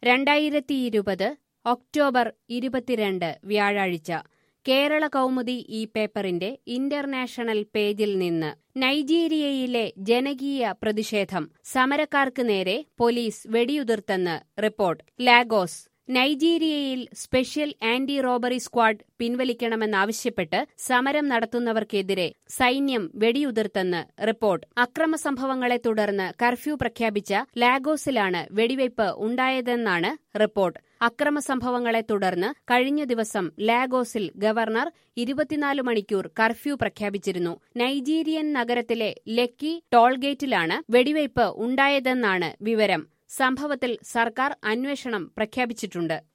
രണ്ടായിരത്തിയിരുപത് ഒക്ടോബർ ഇരുപത്തിരണ്ട് വ്യാഴാഴ്ച കേരള കൗമുദി ഈ പേപ്പറിന്റെ ഇന്റർനാഷണൽ പേജിൽ നിന്ന് നൈജീരിയയിലെ ജനകീയ പ്രതിഷേധം സമരക്കാർക്ക് നേരെ പോലീസ് വെടിയുതിർത്തെന്ന് റിപ്പോർട്ട് ലാഗോസ് നൈജീരിയയിൽ സ്പെഷ്യൽ ആന്റി റോബറി സ്ക്വാഡ് പിൻവലിക്കണമെന്നാവശ്യപ്പെട്ട് സമരം നടത്തുന്നവർക്കെതിരെ സൈന്യം വെടിയുതിർത്തെന്ന് റിപ്പോർട്ട് അക്രമ സംഭവങ്ങളെ തുടർന്ന് കർഫ്യൂ പ്രഖ്യാപിച്ച ലാഗോസിലാണ് വെടിവയ്പ് ഉണ്ടായതെന്നാണ് റിപ്പോർട്ട് അക്രമ സംഭവങ്ങളെ തുടർന്ന് കഴിഞ്ഞ ദിവസം ലാഗോസിൽ ഗവർണർ ഇരുപത്തിനാല് മണിക്കൂർ കർഫ്യൂ പ്രഖ്യാപിച്ചിരുന്നു നൈജീരിയൻ നഗരത്തിലെ ലക്കി ടോൾഗേറ്റിലാണ് വെടിവയ്പ് ഉണ്ടായതെന്നാണ് വിവരം സംഭവത്തിൽ സർക്കാർ അന്വേഷണം പ്രഖ്യാപിച്ചിട്ടുണ്ട്